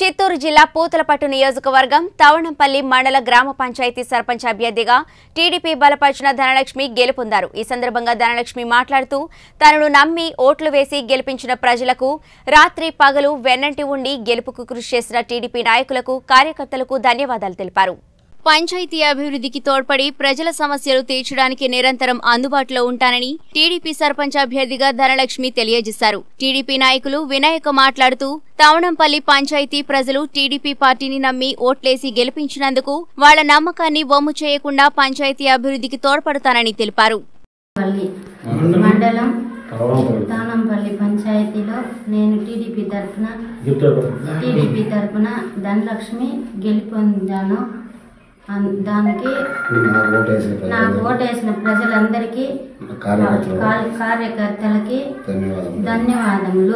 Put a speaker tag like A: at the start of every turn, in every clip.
A: చిత్తూరు జిల్లా పూతలపట్టు నియోజకవర్గం తవణంపల్లి మండల గ్రామ పంచాయతీ సర్పంచ్ అభ్యర్థిగా టీడీపీ బలపరిచిన ధనలక్ష్మి గెలుపొందారు ఈ సందర్భంగా ధనలక్ష్మి మాట్లాడుతూ తనను నమ్మి ఓట్లు వేసి గెలిపించిన ప్రజలకు రాత్రి పగలు వెన్నంటి ఉండి గెలుపుకు కృషి చేసిన టీడీపీ నాయకులకు కార్యకర్తలకు ధన్యవాదాలు తెలిపారు పంచాయతీ అభివృద్ధికి తోడ్పడి ప్రజల సమస్యలు తీర్చడానికి నిరంతరం అందుబాటులో ఉంటానని టీడీపీ సర్పంచ్ అభ్యర్థిగా ధనలక్ష్మి తెలియజేశారు టీడీపీ నాయకులు వినాయక మాట్లాడుతూ తవణంపల్లి పంచాయతీ ప్రజలు టీడీపీ పార్టీని నమ్మి ఓట్లేసి గెలిపించినందుకు వాళ్ల నమ్మకాన్ని వమ్ము చేయకుండా పంచాయతీ అభివృద్ధికి తోడ్పడతానని తెలిపారు
B: పల్లి మండలం తానంపల్లి పంచాయతీలో నేను టీడీపీ తరఫున టీడీపీ తరఫున ధనలక్ష్మి గెలుపొందాను అన్- దానికి
C: నాకు ఓటేసిన
B: నాకు
C: ప్రజలకు
B: ఓటేసిన ప్రజలందరికీ
C: కార్యకర్తలకు
B: కా- కార్యకర్తలకి
C: ధన్యవాదములు
B: ధన్యవాదములు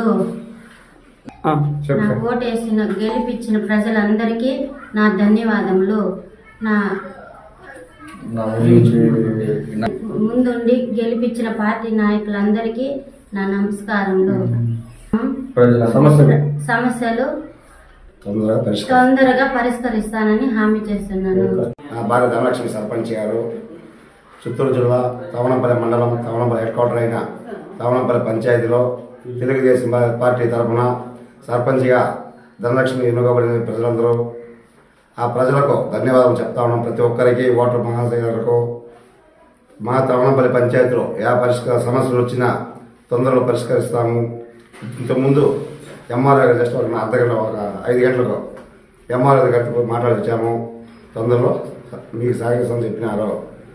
B: నాకు ఓటేసిన గెలిపించిన ప్రజలందరికీ నా ధన్యవాదములు నా
C: నా గురించి నా-
B: ముందుండి గెలిపించిన పార్టీ నాయకులందరికీ నా నమస్కారములు
C: ప్రజల సమస్యలు
B: సమస్యలు
C: తొందరగా పరిష్కారం
B: తొందరగా పరిష్కరిస్తానని హామీ చేస్తున్నాను
C: నా భార్య ధనలక్ష్మి సర్పంచ్ గారు చిత్తూరు జిల్లా తవణంపల్లి మండలం తవణంపల్లి హెడ్ క్వార్టర్ అయిన తవణంపల్లి పంచాయతీలో తెలుగుదేశం పా- పార్టీ తరఫున సర్పంచ్గా ధనలక్ష్మి ఎన్నుకోబడిన ప్రజలందరూ ఆ ప్రజలకు ధన్యవాదాలు చెప్తా ఉన్నాం ప్రతి ఒక్కరికి ఓటర్ మహాశయులకు మా తవణంపల్లి పంచాయతీలో ఏ పరిష్కార సమస్యలు వచ్చినా తొందరలో పరిష్కరిస్తాము ఇంతకుముందు ఎంఆర్ఓ గారు జస్ట్ ఒక అర్ధ గంట ఒక ఐదు గంటలకు ఎంఆర్ఓ గారితో మాట్లాడి వచ్చాము తొందరలో మీకు సాగిస్తామని చెప్పినారు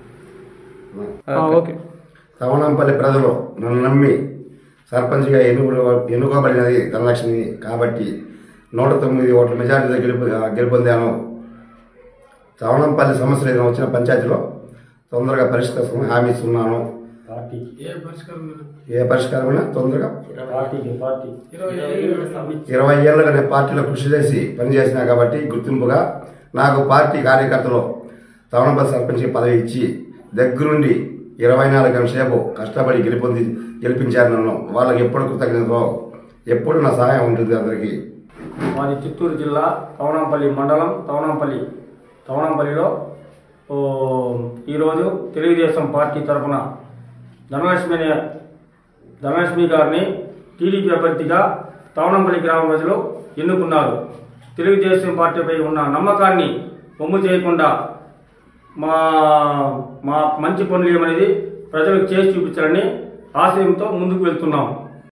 D: ఓకే
C: తవణంపల్లి ప్రజలు నన్ను నమ్మి సర్పంచ్గా ఎన్నుకు ఎన్నుకోబడినది ధనలక్ష్మి కాబట్టి నూట తొమ్మిది ఓట్ల మెజార్టీతో గెలుపు గెలుపొందాను తవణంపల్లి సమస్యలు ఏదైనా వచ్చిన పంచాయతీలో తొందరగా పరిష్కరిస్తామని హామీ ఇస్తున్నాను ఏ పరిష్కారమైనా తొందరగా ఇరవై ఏళ్ళుగా నేను పార్టీలో కృషి చేసి పనిచేసినా కాబట్టి గుర్తింపుగా నాకు పార్టీ కార్యకర్తలు తవణపల్లి సర్పంచ్ పదవి ఇచ్చి దగ్గరుండి ఇరవై నాలుగు గంటల సేపు కష్టపడి గెలిపొంది గెలిపించారు నన్ను వాళ్ళకి ఎప్పుడు కృతజ్ఞతలో ఎప్పుడు నా సహాయం ఉంటుంది అందరికీ
D: మాది చిత్తూరు జిల్లా తవణంపల్లి మండలం తవణంపల్లి తవణంపల్లిలో ఓ, ఈరోజు తెలుగుదేశం పార్టీ తరఫున ధనలక్ష్మి అనే ధనలక్ష్మి గారిని టీడీపీ అభ్యర్థిగా తవణంపల్లి గ్రామ ప్రజలు ఎన్నుకున్నారు తెలుగుదేశం పార్టీపై ఉన్న నమ్మకాన్ని పొమ్ము చేయకుండా మా మా మంచి పనులు ఏమనేది ప్రజలకు చేసి చూపించాలని ఆశయంతో ముందుకు వెళ్తున్నాం